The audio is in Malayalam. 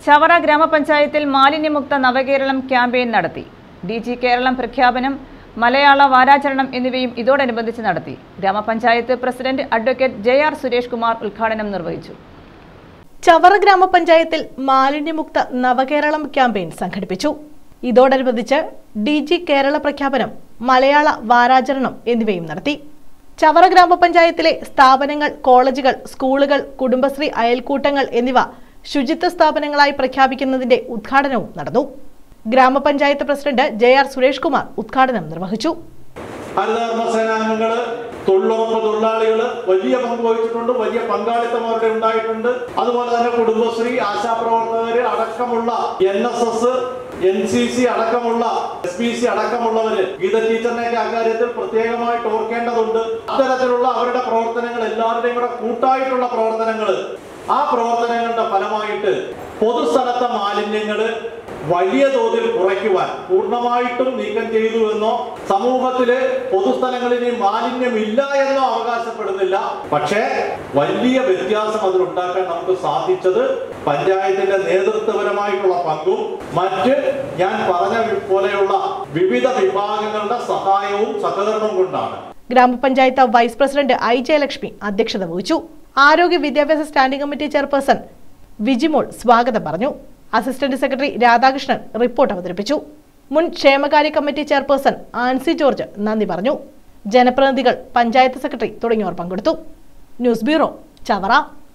ചവറ ഗ്രാമപഞ്ചായത്തിൽ മാലിന്യമുക്ത നവകേരളം ക്യാമ്പയിൻ നടത്തി ഡി ജി കേരളം പ്രഖ്യാപനം മലയാള വാരാചരണം എന്നിവയും ഇതോടനുബന്ധിച്ച് നടത്തി ഗ്രാമപഞ്ചായത്ത് president advocate J R Suresh Kumar ഉദ്ഘാടനം നിർവഹിച്ചു ചവറ ഗ്രാമപഞ്ചായത്തിൽ മാലിന്യമുക്ത നവകേരളം ക്യാമ്പയിൻ സംഘടിപ്പിച്ചു ഇതോടനുബന്ധിച്ച് ഡി ജി കേരള പ്രഖ്യാപനം മലയാള വാരാചരണം എന്നിവയും നടത്തി ചവറ ഗ്രാമപഞ്ചായത്തിലെ സ്ഥാപനങ്ങൾ കോളേജുകൾ സ്കൂളുകൾ കുടുംബശ്രീ അയൽക്കൂട്ടങ്ങൾ എന്നിവ ശുചിത്വ സ്ഥാപനങ്ങളായി പ്രഖ്യാപിക്കുന്നതിന്റെ ഉദ്ഘാടനവും നടന്നു ഗ്രാമപഞ്ചായത്ത് president J R Suresh Kumar ഉദ്ഘാടനം നിർവഹിച്ചു ഹരിതകർമ്മ സേനാംഗങ്ങള് തൊഴിലുറപ്പ് തൊഴിലാളികള് വലിയ പങ്ക് വഹിച്ചിട്ടുണ്ട് വലിയ പങ്കാളിത്തം അവരുടെ ഉണ്ടായിട്ടുണ്ട് അതുപോലെ തന്നെ കുടുംബശ്രീ ആശാപ്രവർത്തകര് അടക്കമുള്ള N S S N C C അടക്കമുള്ള എസ് പി സി അടക്കമുള്ളവര് ഗീത ടീച്ചറിനെയൊക്കെ അക്കാര്യത്തിൽ പ്രത്യേകമായിട്ട് ഓർക്കേണ്ടതുണ്ട് അത്തരത്തിലുള്ള അവരുടെ പ്രവർത്തനങ്ങൾ എല്ലാവരുടെയും കൂടെ കൂട്ടായിട്ടുള്ള പ്രവർത്തനങ്ങൾ ആ പ്രവർത്തനങ്ങളുടെ ഫലമായിട്ട് പൊതുസ്ഥലത്തെ മാലിന്യങ്ങള് വലിയ തോതിൽ കുറയ്ക്കുവാൻ പൂർണ്ണമായിട്ടും നീക്കം ചെയ്തു എന്നോ സമൂഹത്തില് പൊതുസ്ഥലങ്ങളിൽ ഇനി മാലിന്യമില്ല എന്നോ അവകാശപ്പെടുന്നില്ല പക്ഷേ വലിയ വ്യത്യാസം അതിലുണ്ടാക്കാൻ നമുക്ക് സാധിച്ചത് പഞ്ചായത്തിന്റെ നേതൃത്വപരമായിട്ടുള്ള പങ്കും മറ്റ് ഞാൻ പറഞ്ഞ പോലെയുള്ള വിവിധ വിഭാഗങ്ങളുടെ സഹായവും സഹകരണവും കൊണ്ടാണ് ഗ്രാമപഞ്ചായത്ത് വൈസ് പ്രസിഡന്റ് ഐ ജയലക്ഷ്മി അധ്യക്ഷത വഹിച്ചു ആരോഗ്യ വിദ്യാഭ്യാസ സ്റ്റാൻഡിംഗ് കമ്മിറ്റി ചെയർപേഴ്സൺ വിജിമോൾ സ്വാഗതം പറഞ്ഞു അസിസ്റ്റന്റ് സെക്രട്ടറി രാധാകൃഷ്ണൻ റിപ്പോർട്ട് അവതരിപ്പിച്ചു മുൻ ക്ഷേമകാര്യ കമ്മിറ്റി ചെയർപേഴ്സൺ ആൻസി ജോർജ് നന്ദി പറഞ്ഞു ജനപ്രതിനിധികൾ പഞ്ചായത്ത് സെക്രട്ടറി തുടങ്ങിയവർ പങ്കെടുത്തു ന്യൂസ് ബ്യൂറോ ചവറ